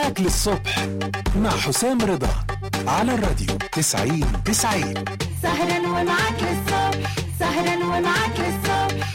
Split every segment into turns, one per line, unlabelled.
أكل الصبح مع حسام رضا على الراديو 90 90
سهرا ومعاك للصبح سهرا ومعاك للصبح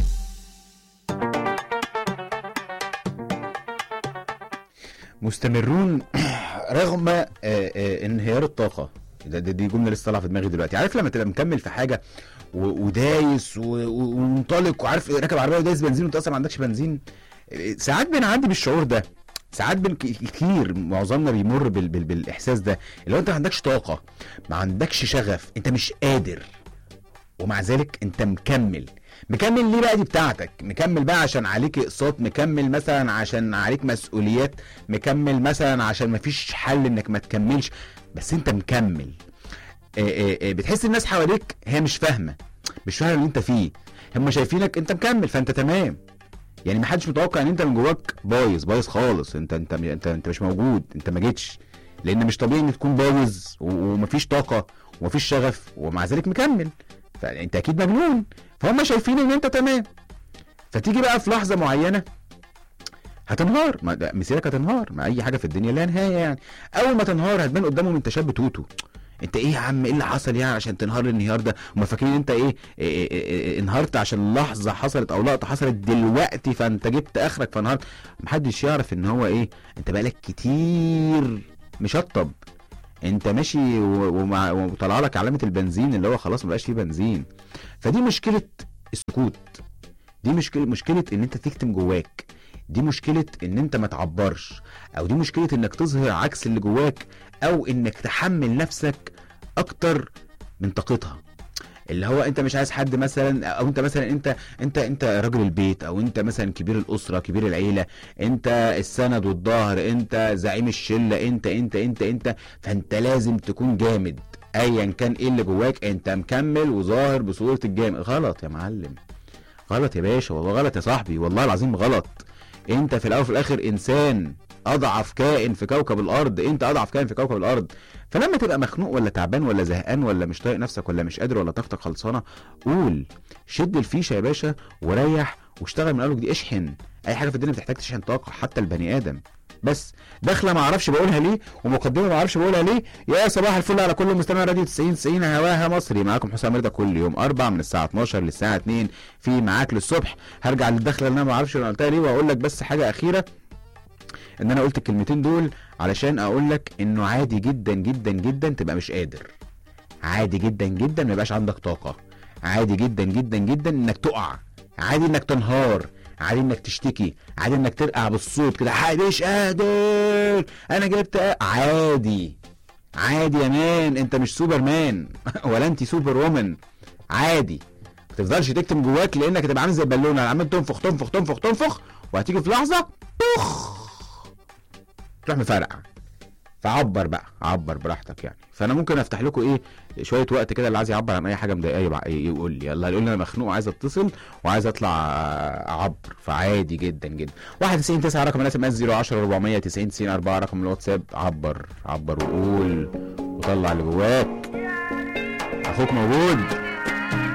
مستمرون رغم آه، آه، انهيار الطاقه ده ده- دي جمله لسه طالعه في دماغي دلوقتي عارف لما تبقى مكمل في حاجه و- ودايس و- و- ومنطلق وعارف راكب عربيه ودايس بنزين وانت اصلا ما عندكش بنزين آه، ساعات بنعدي بالشعور ده ساعات بن كتير معظمنا بيمر بال... بال... بالاحساس ده اللي هو انت ما عندكش طاقه ما عندكش شغف انت مش قادر ومع ذلك انت مكمل مكمل ليه بقى دي بتاعتك مكمل بقى عشان عليك اقساط مكمل مثلا عشان عليك مسؤوليات مكمل مثلا عشان مفيش حل انك ما تكملش بس انت مكمل آه، آه، آه، بتحس الناس حواليك هي مش فاهمه مش فاهمه اللي انت فيه هم شايفينك انت مكمل فانت تمام يعني ما حدش متوقع ان انت من جواك بايظ بايظ خالص انت انت انت انت مش موجود انت ما جيتش لان مش طبيعي ان تكون باوظ و- ومفيش طاقه ومفيش شغف ومع ذلك مكمل فانت اكيد مجنون فهم شايفين ان انت تمام فتيجي بقى في لحظه معينه هتنهار ما ده مسيرك هتنهار ما اي حاجه في الدنيا لها نهايه يعني اول ما تنهار هتبان قدامهم انت شاب توتو انت ايه يا عم ايه اللي حصل يعني عشان تنهار الانهيار ده هم فاكرين انت ايه, إيه, إيه, إيه انهارت عشان لحظه حصلت او لقطه حصلت دلوقتي فانت جبت اخرك فانهارت محدش يعرف ان هو ايه انت بقالك كتير مشطب انت ماشي و- ومع- وطلع لك علامه البنزين اللي هو خلاص مبقاش فيه بنزين فدي مشكله السكوت دي مشكله مشكله ان انت تكتم جواك دي مشكله ان انت ما تعبرش او دي مشكله انك تظهر عكس اللي جواك او انك تحمل نفسك اكتر من طاقتها اللي هو انت مش عايز حد مثلا او انت مثلا انت انت انت راجل البيت او انت مثلا كبير الاسره كبير العيله انت السند والظهر انت زعيم الشله انت انت انت انت فانت لازم تكون جامد ايا كان ايه اللي جواك انت مكمل وظاهر بصوره الجامد غلط يا معلم غلط يا باشا والله غلط يا صاحبي والله العظيم غلط انت في الاول وفي الاخر انسان اضعف كائن في كوكب الارض انت اضعف كائن في كوكب الارض فلما تبقى مخنوق ولا تعبان ولا زهقان ولا مش طايق نفسك ولا مش قادر ولا طاقتك خلصانه قول شد الفيشه يا باشا وريح واشتغل من اول وجديد اشحن اي حاجه في الدنيا بتحتاج تشحن طاقه حتى البني ادم بس داخله ما اعرفش بقولها ليه ومقدمه ما اعرفش بقولها ليه يا صباح الفل على كل مستمع راديو 90 90 هواها مصري معاكم حسام رضا كل يوم اربع من الساعه 12 للساعه 2 في معاك للصبح هرجع للدخله اللي انا ما اعرفش انا قلتها ليه واقول لك بس حاجه اخيره ان انا قلت الكلمتين دول علشان اقول لك انه عادي جدا جدا جدا تبقى مش قادر عادي جدا جدا ما يبقاش عندك طاقه عادي جدا جدا جدا انك تقع عادي انك تنهار عادي انك تشتكي عادي انك ترقع بالصوت كده عادي مش قادر انا جبت آ- عادي عادي يا مان انت مش سوبر مان ولا انت سوبر وومن عادي ما تفضلش تكتم جواك لانك هتبقى عامل زي البالونه عمال تنفخ تنفخ تنفخ تنفخ وهتيجي في لحظه بخ تروح مفرقع فعبر بقى عبر براحتك يعني فانا ممكن افتح لكم ايه شويه وقت كده اللي عايز يعبر عن اي حاجه مضايقاه يبع- يقول لي يلا يقول لي انا مخنوق عايز اتصل وعايز اطلع اعبر فعادي جدا جدا 91 9 رقم الاس ام اس 010 490 90 4 رقم الواتساب عبر عبر وقول وطلع اللي جواك اخوك موجود